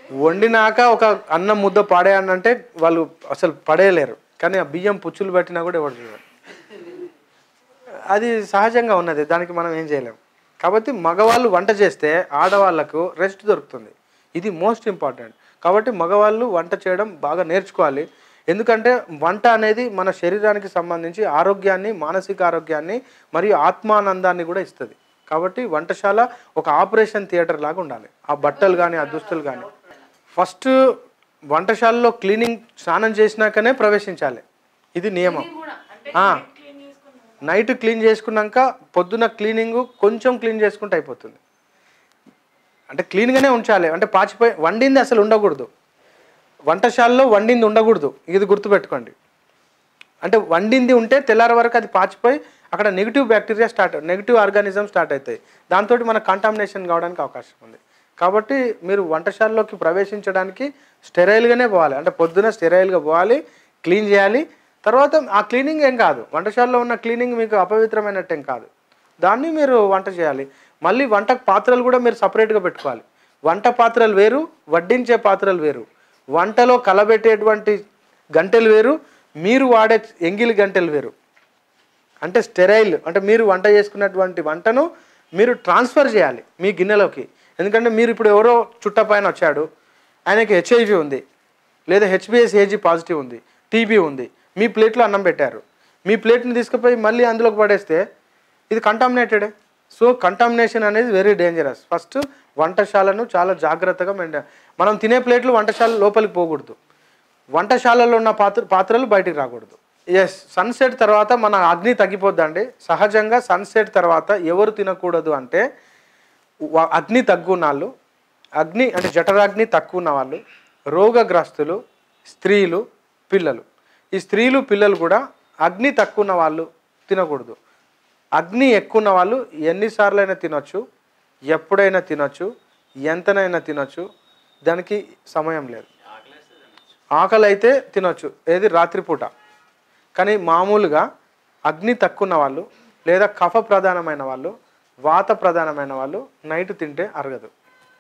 వండినాక ఒక అన్నం ముద్ద పడేయనంటే వాళ్ళు అసలు పడేయలేరు కానీ ఆ బియ్యం పుచ్చులు పెట్టినా కూడా ఎవరు చూడరు అది సహజంగా ఉన్నది దానికి మనం ఏం చేయలేం కాబట్టి మగవాళ్ళు వంట చేస్తే ఆడవాళ్ళకు రెస్ట్ దొరుకుతుంది ఇది మోస్ట్ ఇంపార్టెంట్ కాబట్టి మగవాళ్ళు వంట చేయడం బాగా నేర్చుకోవాలి ఎందుకంటే వంట అనేది మన శరీరానికి సంబంధించి ఆరోగ్యాన్ని మానసిక ఆరోగ్యాన్ని మరియు ఆత్మానందాన్ని కూడా ఇస్తుంది కాబట్టి వంటశాల ఒక ఆపరేషన్ థియేటర్ లాగా ఉండాలి ఆ బట్టలు కానీ ఆ దుస్తులు కానీ ఫస్ట్ వంటశాలలో క్లీనింగ్ స్నానం చేసినాకనే ప్రవేశించాలి ఇది నియమం ఆ. నైట్ క్లీన్ చేసుకున్నాక పొద్దున క్లీనింగ్ కొంచెం క్లీన్ చేసుకుంటే అయిపోతుంది అంటే క్లీన్గానే ఉంచాలి అంటే పాచిపోయి వండింది అసలు ఉండకూడదు వంటశాలలో వండింది ఉండకూడదు ఇది గుర్తుపెట్టుకోండి అంటే వండింది ఉంటే తెల్లారి వరకు అది పాచిపోయి అక్కడ negative bacteria start negative organism start అవుతాయి దాంతో మన కంటామినేషన్ కావడానికి అవకాశం ఉంది కాబట్టి మీరు వంటశాలలోకి ప్రవేశించడానికి స్టెరైల్గానే పోవాలి అంటే పొద్దున స్టెరైల్గా పోవాలి క్లీన్ చేయాలి తర్వాత ఆ క్లీనింగ్ ఏం కాదు వంటశాలలో ఉన్న క్లీనింగ్ మీకు అపవిత్రమైనట్టు ఏం కాదు దాన్ని మీరు వంట చేయాలి మళ్ళీ వంట పాత్రలు కూడా మీరు సపరేట్గా పెట్టుకోవాలి వంట పాత్రలు వేరు వడ్డించే పాత్రలు వేరు వంటలో కలబెట్టేటువంటి గంటెలు వేరు మీరు వాడే ఎంగిలి గంటెలు వేరు అంటే స్టెరైల్ అంటే మీరు వంట చేసుకున్నటువంటి వంటను మీరు ట్రాన్స్ఫర్ చేయాలి మీ గిన్నెలోకి ఎందుకంటే మీరు ఇప్పుడు ఎవరో చుట్టపైన వచ్చాడు ఆయనకి హెచ్ఐవి ఉంది లేదా హెచ్బిఎస్ ఏజీ పాజిటివ్ ఉంది టీబీ ఉంది మీ ప్లేట్లో అన్నం పెట్టారు మీ ప్లేట్ని తీసుకుపోయి మళ్ళీ అందులోకి పడేస్తే ఇది కంటామినేటెడే సో కంటామినేషన్ అనేది వెరీ డేంజరస్ ఫస్ట్ వంటశాలను చాలా జాగ్రత్తగా మెయింటైన్ మనం తినే ప్లేట్లు వంటశాల లోపలికి పోకూడదు వంటశాలలో ఉన్న పాత్ర పాత్రలు బయటికి రాకూడదు ఎస్ సన్సెట్ తర్వాత మన అగ్ని తగ్గిపోద్దండి సహజంగా సన్సెట్ తర్వాత ఎవరు తినకూడదు అంటే వ- అగ్ని తక్కువ ఉన్న వాళ్ళు అగ్ని అంటే జఠరాగ్ని తక్కువ ఉన్న వాళ్ళు రోగగ్రస్తులు స్త్రీలు పిల్లలు ఈ స్త్రీలు పిల్లలు కూడా అగ్ని తక్కువ ఉన్న వాళ్ళు తినకూడదు అగ్ని ఎక్కువ ఉన్న వాళ్ళు ఎన్నిసార్లు అయినా తినొచ్చు ఎప్పుడైనా తినొచ్చు ఎంతనైనా తినొచ్చు దానికి సమయం లేదు ఆకలి అయితే తినొచ్చు ఏది రాత్రిపూట కానీ మామూలుగా అగ్ని తక్కువ ఉన్న వాళ్ళు లేదా కఫ ప్రధానమైన వాళ్ళు వాత ప్రధానమైన వాళ్ళు నైట్ తింటే అరగదు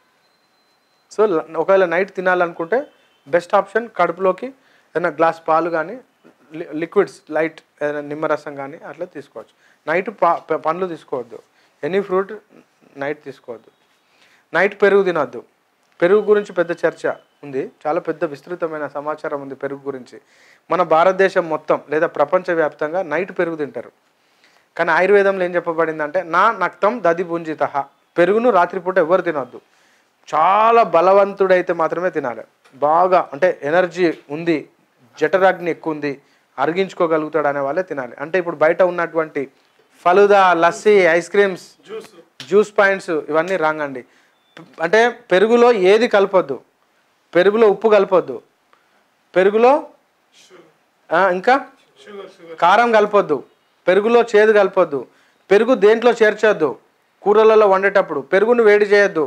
సో ల- ఒకవేళ నైట్ తినాలనుకుంటే బెస్ట్ ఆప్షన్ కడుపులోకి ఏదైనా గ్లాస్ పాలు కానీ లిక్విడ్స్ లైట్ ఏదైనా నిమ్మరసం కానీ అట్లా తీసుకోవచ్చు నైట్ పా ప- పండ్లు తీసుకోవద్దు ఎనీ ఫ్రూట్ నైట్ తీసుకోవద్దు నైట్ పెరుగు తినొద్దు పెరుగు గురించి పెద్ద చర్చ ఉంది చాలా పెద్ద విస్తృతమైన సమాచారం ఉంది పెరుగు గురించి మన భారతదేశం మొత్తం లేదా ప్రపంచవ్యాప్తంగా నైట్ పెరుగు తింటారు కానీ ఆయుర్వేదంలో ఏం చెప్పబడిందంటే నా నక్తం దది భుంజిత పెరుగును రాత్రిపూట ఎవరు తినొద్దు చాలా బలవంతుడైతే మాత్రమే తినాలి బాగా అంటే ఎనర్జీ ఉంది జఠరాగ్ని ఎక్కువ ఉంది అరిగించుకోగలుగుతాడు అనే వాళ్ళే తినాలి అంటే ఇప్పుడు బయట ఉన్నటువంటి falooda lassi ice creams juice points ఇవన్నీ రాంగ్ అండి అంటే పెరుగులో ఏది కలపొద్దు పెరుగులో ఉప్పు కలపొద్దు పెరుగులో ఆ, ఇంకా కారం కలపొద్దు పెరుగులో చేదు కలపొద్దు పెరుగు దేంట్లో చేర్చొద్దు కూరలలో వండేటప్పుడు పెరుగును వేడి చేయొద్దు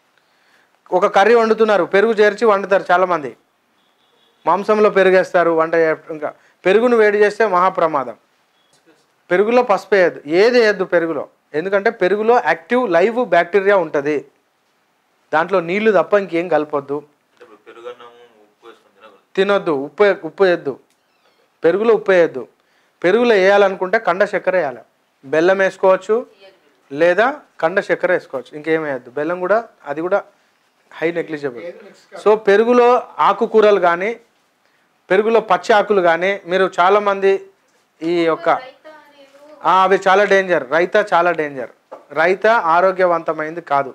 ఒక కర్రీ వండుతున్నారు పెరుగు చేర్చి వండుతారు చాలామంది మాంసంలో పెరుగేస్తారు వంట చే- ఇంకా పెరుగును వేడి చేస్తే మహాప్రమాదం పెరుగులో పసుపు వేయద్దు ఏది వేయద్దు పెరుగులో ఎందుకంటే పెరుగులో యాక్టివ్ లైవ్ బ్యాక్టీరియా ఉంటుంది దాంట్లో నీళ్లు తప్ప ఇంకేం కలపొద్దు ఇప్పుడు పెరుగన్నము ఉప్పు వేసుకొని తినకూడదు తినొద్దు ఉప్పు ఉప్పు వేయద్దు పెరుగులో ఉప్పు వేయద్దు పెరుగులో వేయాలనుకుంటే కండ చక్కెర వేయాలి బెల్లం వేసుకోవచ్చు లేదా కండ చక్కెర వేసుకోవచ్చు ఇంకేం వేయద్దు బెల్లం కూడా అది కూడా హై నెగ్లిజిబుల్ సో పెరుగులో ఆకుకూరలు కానీ పెరుగులో పచ్చి ఆకులు కానీ మీరు చాలామంది ఈ యొక్క ఆ, అవి చాలా డేంజర్ రైతా చాలా డేంజర్ రైతా ఆరోగ్యవంతమైంది కాదు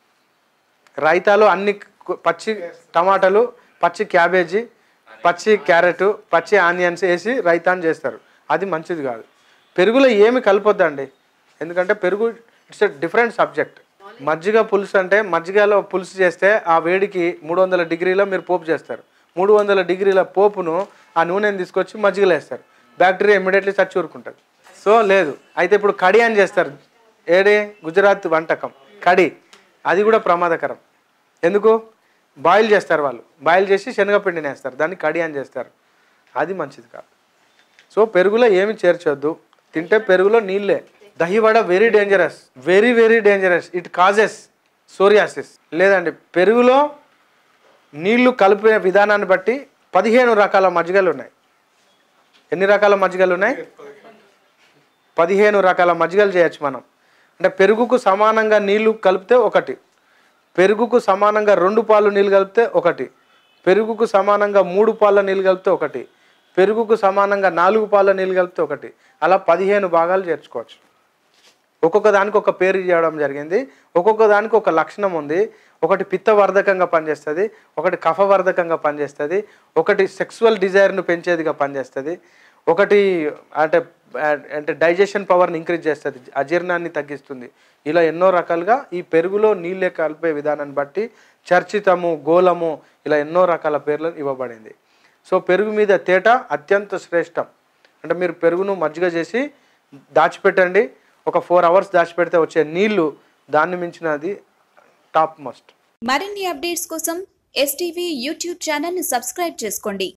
రైతాలో అన్ని కు- పచ్చి టమాటాలు పచ్చి క్యాబేజీ పచ్చి క్యారెట్ పచ్చి ఆనియన్స్ వేసి రైతాన్ చేస్తారు అది మంచిది కాదు పెరుగులో ఏమి కలపొద్దండి ఎందుకంటే పెరుగు ఇట్స్ ఎ డిఫరెంట్ సబ్జెక్ట్ మజ్జిగ పులుసు అంటే మజ్జిగలో పులుసు చేస్తే ఆ వేడికి మూడు వందల డిగ్రీలో మీరు పోపు చేస్తారు మూడు వందల డిగ్రీల పోపును ఆ నూనెని తీసుకొచ్చి మజ్జిగలో వేస్తారు బ్యాక్టీరియా ఇమ్మీడియట్లీ చచ్చి ఊరుకుంటుంది సో లేదు అయితే ఇప్పుడు కడి అని చేస్తారు ఏడే గుజరాత్ వంటకం కడి అది కూడా ప్రమాదకరం ఎందుకు బాయిల్ చేస్తారు వాళ్ళు బాయిల్ చేసి శనగపిండిని వేస్తారు దాన్ని కడి అని చేస్తారు అది మంచిది కాదు సో పెరుగులో ఏమి చేర్చొద్దు తింటే పెరుగులో నీళ్ళే dahi vada very dangerous very very dangerous it causes psoriasis లేదండి పెరుగులో నీళ్లు కలిపే విధానాన్ని బట్టి పదిహేను రకాల మజ్జిగలు ఉన్నాయి ఎన్ని రకాల మజ్జిగలు ఉన్నాయి పదిహేను రకాల మజ్జిగలు చేయొచ్చు మనం అంటే పెరుగుకు సమానంగా నీళ్లు కలిపితే ఒకటి పెరుగుకు సమానంగా రెండు పాలు నీళ్ళు కలిపితే ఒకటి పెరుగుకు సమానంగా మూడు పాల నీళ్ళు కలిపితే ఒకటి పెరుగుకు సమానంగా నాలుగు పాల నీళ్ళు కలిపితే ఒకటి అలా పదిహేను భాగాలు చేర్చుకోవచ్చు ఒక్కొక్క దానికి ఒక పేరు చేయడం జరిగింది ఒక్కొక్క దానికి ఒక లక్షణం ఉంది ఒకటి పిత్తవర్ధకంగా పనిచేస్తుంది ఒకటి కఫవర్ధకంగా పనిచేస్తుంది ఒకటి సెక్సువల్ డిజైర్ను పెంచేదిగా పనిచేస్తుంది ఒకటి అంటే అంటే డైజెషన్ పవర్ని ఇంక్రీజ్ చేస్తుంది అజీర్ణాన్ని తగ్గిస్తుంది ఇలా ఎన్నో రకాలుగా ఈ పెరుగులో నీళ్ళే కలిపే విధానాన్ని బట్టి చర్చితము గోలము ఇలా ఎన్నో రకాల పేర్లు ఇవ్వబడింది సో పెరుగు మీద తేట అత్యంత శ్రేష్టం అంటే మీరు పెరుగును మజ్జిగ చేసి దాచిపెట్టండి ఒక ఫోర్ అవర్స్ దాచిపెడితే వచ్చే నీళ్లు దాన్ని మించినది టాప్ మస్ట్ మరిన్ని అప్డేట్స్ కోసం ఎస్టీవీ యూట్యూబ్ ఛానల్ని సబ్స్క్రైబ్ చేసుకోండి